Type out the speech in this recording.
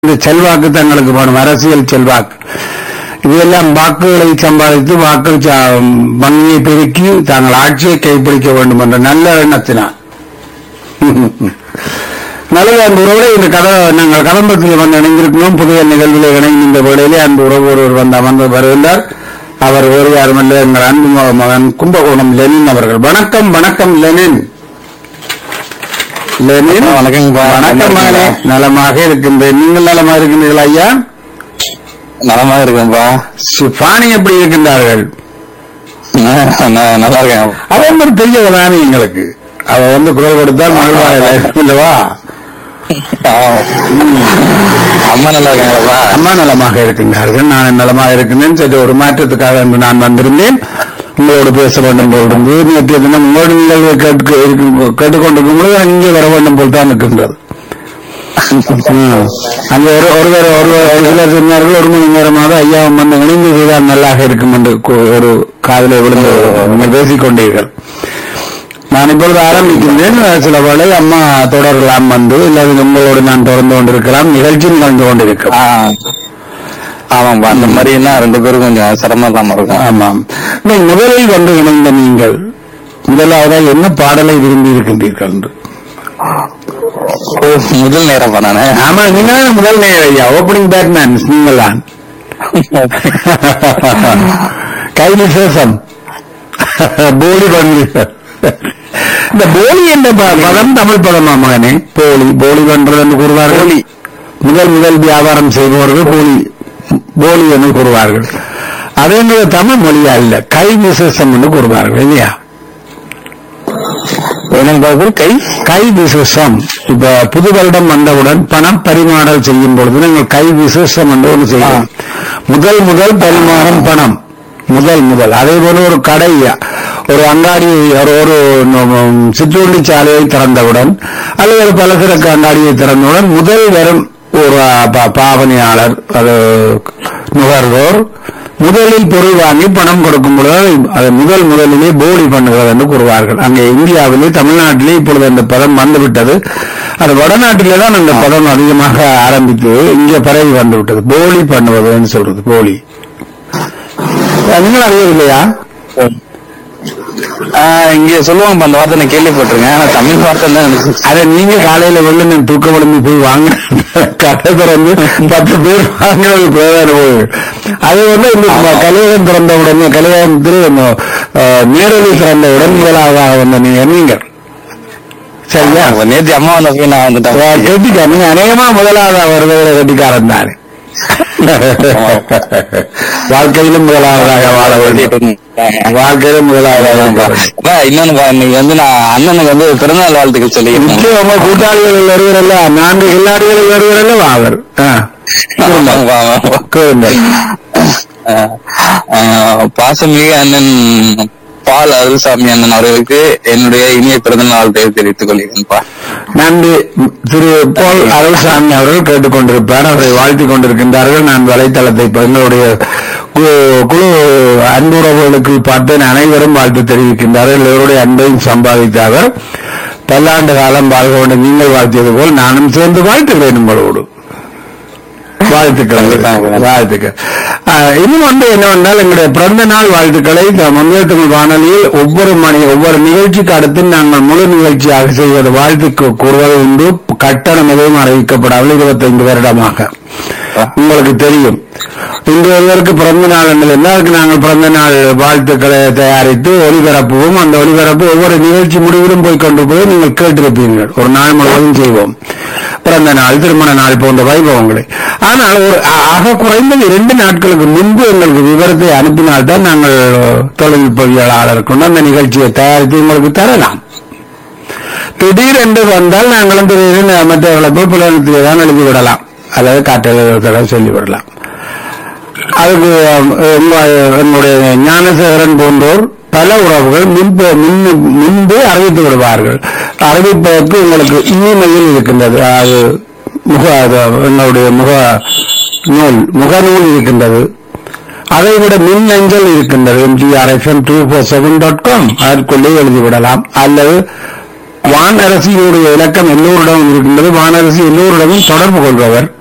இந்த செல்வாக்கு தங்களுக்கு வேணும் அரசியல் செல்வாக்கு இதெல்லாம் வாக்குகளை சம்பாதித்து வாக்கு ச- வங்கியை பெருக்கி தாங்கள் ஆட்சியை கைப்பிடிக்க வேண்டும் என்ற நல்ல எண்ணத்தினால் நல்லது அன்பு உறவுகளை இந்த கதை நாங்கள் கதம்பத்தில் வந்து இணைந்திருக்கிறோம் புதிய நிகழ்வில் இணைந்த இந்த வேளையிலே அன்பு உறவு ஒருவர் வந்து அமர்ந்து வருகின்றார் அவர் வேறு யாருமல்ல எங்கள் அன்பு மக- மகன் கும்பகோணம் லெனின் அவர்கள் வணக்கம் வணக்கம் லெனின் லெனின் வணக்கங்கப்பா. வணக்கம் மகனே நலமாக இருக்கின்றேன் நீங்கள் நலமாக இருக்கின்றீர்களா ஐயா நலமா இருக்கேன்ப்பா சிபானி எப்படி இருக்கின்றார்கள் நான் நான் நல்லா இருக்கேன் அவன் ஒரு பெரிய தானே எங்களுக்கு அவ வந்து குரல் கொடுத்தால் மகிழ்வாக இல்லவா அம்மா நல்லா இருக்காங்களப்பா அம்மா நலமாக இருக்கின்றார்கள் நான் நலமாக இருக்கின்றேன் சரி ஒரு மாற்றத்துக்காக என்று நான் வந்திருந்தேன் உங்களோடு பேச வேண்டும் போல் இருந்தது நேற்றைய தினம் உங்களோட நிகழ்வை கேட்க இருக்கும்- கேட்டுக்கொண்டிருக்கும் பொழுது இங்கே வர வேண்டும் போல் தான் இருக்கின்றது ம். அங்க ஒரு ஒருவர் ஒருவர் ஒரு சிலர் சொன்னார்கள் ஒரு மணி நேரமாக ஐயா வந்து இணைந்து செய்தால் நல்லாக இருக்கும் என்று கு- ஒரு காதலை விழுந்து நீங்கள் பேசிக் கொண்டீர்கள் நான் இப்பொழுது ஆரம்பிக்கின்றேன் சில வேளை அம்மா தொடரலாம் வந்து இல்லாத உங்களோடு நான் தொடர்ந்து கொண்டிருக்கலாம் நிகழ்ச்சி நடந்து கொண்டிருக்கும் ஆ. ஆமாப்பா அந்த மாதிரின்னா ரெண்டு பேரும் கொஞ்சம் சிரமம் இல்லாம இருக்கும் ஆமாம் இல்லை, முதலில் வந்து இணைந்த நீங்கள் முதலாவதாக என்ன பாடலை விரும்பி இருக்கின்றீர்கள் என்று ஓ, முதல் நேரம் நானு ஆமா நீங்க தான் முதல் நேரம் ஐயா ஓப்பனிங் பேட்மேன் நீங்கள் தான் கை விசேஷம் போலி பண்ணி இந்த போலி என்ற ப- பதம் தமிழ் பதமா மகனே போலி போலி பண்றது என்று கூறுவார்கள் போலி. முதல் முதல் வியாபாரம் செய்பவர்கள் போலி போலி என்று கூறுவார்கள் அதே மாதிரி தமிழ் மொழியா இல்ல கை விசேஷம் என்று கூறுவார்கள் இல்லையா என்னங்க கை கை விசேஷம் இப்ப புது வருடம் வந்தவுடன் பணம் பரிமாறல் செய்யும் பொழுது நீங்கள் கை விசேஷம் என்று ஒன்று செய்யலாம் முதல் முதல் பரிமாறும் பணம் முதல் முதல் அதே போல ஒரு கடை ஒரு அங்காடி ஒரு ஒரு ந- சிற்றுண்டி சாலையை திறந்தவுடன் அல்லது ஒரு பலசரக்கு அங்காடியை திறந்தவுடன் முதல் வரும் ஒரு பா- பாவனையாளர் அது நுகர்வோர் முதலில் பொருள் வாங்கி பணம் கொடுக்கும் பொழுது அதை முதல் முதலிலே போலி பண்ணுகிறது என்று கூறுவார்கள் அங்கே இந்தியாவிலே தமிழ்நாட்டிலே இப்பொழுது அந்த பதம் வந்துவிட்டது அது வடநாட்டிலே தான் அந்த பதம் அதிகமாக ஆரம்பித்து இங்கே பரவி வந்துவிட்டது போலி பண்ணுவதுன்னு சொல்றது போலி நீங்கள் அறியவில்லையா ஆ, இங்க சொல்லுவாங்க அந்த வார்த்தை நான் கேள்விப்பட்டிருக்கேன் ஆனா தமிழ் வார்த்தை தான் எனக்கு அதை நீங்க காலையில வெள்ள நான் தூக்க உடம்பு போய் வாங்க கடை திறந்து பத்து பேர் வாங்கினது பிரதான போகுது அது வந்து இந்த கலையகம் திறந்த உடனே கலையகத்தில் இந்த, அஹ், நேரடி திறந்த உடன் முதலாவதாக வந்த நீங்க நீங்கள் சரியா நேற்று அம்மா வந்த போய் நான் வந்துட்டேன் கெட்டிக்கார நீங்க அநேகமா முதலாவதா வருவதை கெட்டிக்காரன் தானே வாழ்க்கையிலும் முதலாவதாக வாழ வேண்டும் வாழ்க்கையிலும் முதலாவதாக வாழ வேண்டும். அப்பா, இன்னொன்னு பா, இன்னைக்கு வந்து நான் அண்ணனுக்கு வந்து பிறந்தநாள் வாழ்த்துக்கள் சொல்லியிருக்கேன் நிச்சயமா கூட்டாளிகள் வருவரல்ல நான்கு கில்லாடிகள் வருவரல்ல வாவர் ஆமாப்பா, ஆமாப்பா. கூறுங்கள் ஆஹ் ஆஹ் பாசமிகு அண்ணன் பால் அருள்சாமி அண்ணன் அவர்களுக்கு என்னுடைய இனிய பிறந்த நாள் தெரிவித்துக் கொள்கிறேன்ப்பா நன்றி திரு போல் அருள்சாமி அவர்கள் கேட்டுக்கொண்டிருப்பார் அவரை வாழ்த்திக் கொண்டிருக்கின்றார்கள் நான் வலைத்தளத்தை இப்ப எங்களுடைய கு- குழு அன்புறவுகளுக்கு பார்த்தேன் அனைவரும் வாழ்த்து தெரிவிக்கின்றார்கள் எல்லோருடைய அன்பையும் சம்பாதித்த அவர் பல்லாண்டு காலம் வாழ்க வேண்டும் நீங்கள் வாழ்த்தியது போல் நானும் சேர்ந்து வாழ்த்துகிறேன் உங்களோடு வாழ்த்துக்கள் வாழ்த்துக்கள் ஆஹ், இன்னும் வந்து என்னவென்றால் எங்களுடைய பிறந்த நாள் வாழ்த்துக்களை இந்த முன்னேற்ற தமிழ் வானொலியில் ஒவ்வொரு மணி ஒவ்வொரு நிகழ்ச்சிக்கு அடுத்து நாங்கள் முழு நிகழ்ச்சியாக செய்வது வாழ்த்து கூ- கூறுவது உண்டு கட்டணம் எதுவும் அறிவிக்கப்படாமல் இருபத்தைந்து வருடமாக உங்களுக்கு தெரியும் இன்று ஒருவருக்கு பிறந்த நாள் என்பது எல்லாருக்கும் நாங்கள் பிறந்த நாள் வாழ்த்துக்களை தயாரித்து ஒளிபரப்புவோம் அந்த ஒளிபரப்பு ஒவ்வொரு நிகழ்ச்சி முடிவிலும் போய் கொண்டு போய் நீங்கள் கேட்டிருப்பீர்கள் ஒரு நாள் முழுவதும் செய்வோம் பிறந்த நாள் திருமண நாள் போன்ற வைபவங்களை ஆனால் ஒரு ஆ- ஆக குறைந்தது இரண்டு நாட்களுக்கு முன்பு எங்களுக்கு விவரத்தை அனுப்பினால்தான் நாங்கள் தொழில்நுட்பவியலாளர் கொண்டு அந்த நிகழ்ச்சியை தயாரித்து உங்களுக்கு தரலாம் திடீரென்று வந்தால் நாங்களும் திடீரென்று மற்றவர்களை போய் புலனத்திலே தான் எழுதி விடலாம் அல்லது காட்டெழுதலாம் சொல்லிவிடலாம் அதுக்கு அஹ், எங்க- என்னுடைய ஞானசேகரன் போன்றோர் பல உறவுகள் முன்பு முன்பு முன்பே அறிவித்து விடுவார்கள் அறிவிப்பதற்கு உங்களுக்கு இமெயில் இருக்கின்றது அது முக அது என்னுடைய முக நூல் முகநூல் இருக்கின்றது அதை விட மின்னஞ்சல் இருக்கின்றது MTRFM two four seven dot com அதற்குள்ளே எழுதிவிடலாம் அல்லது வானரசியினுடைய இலக்கம் எல்லோரிடமும் இருக்கின்றது வானரசி எல்லோரிடமும் தொடர்பு கொள்பவர்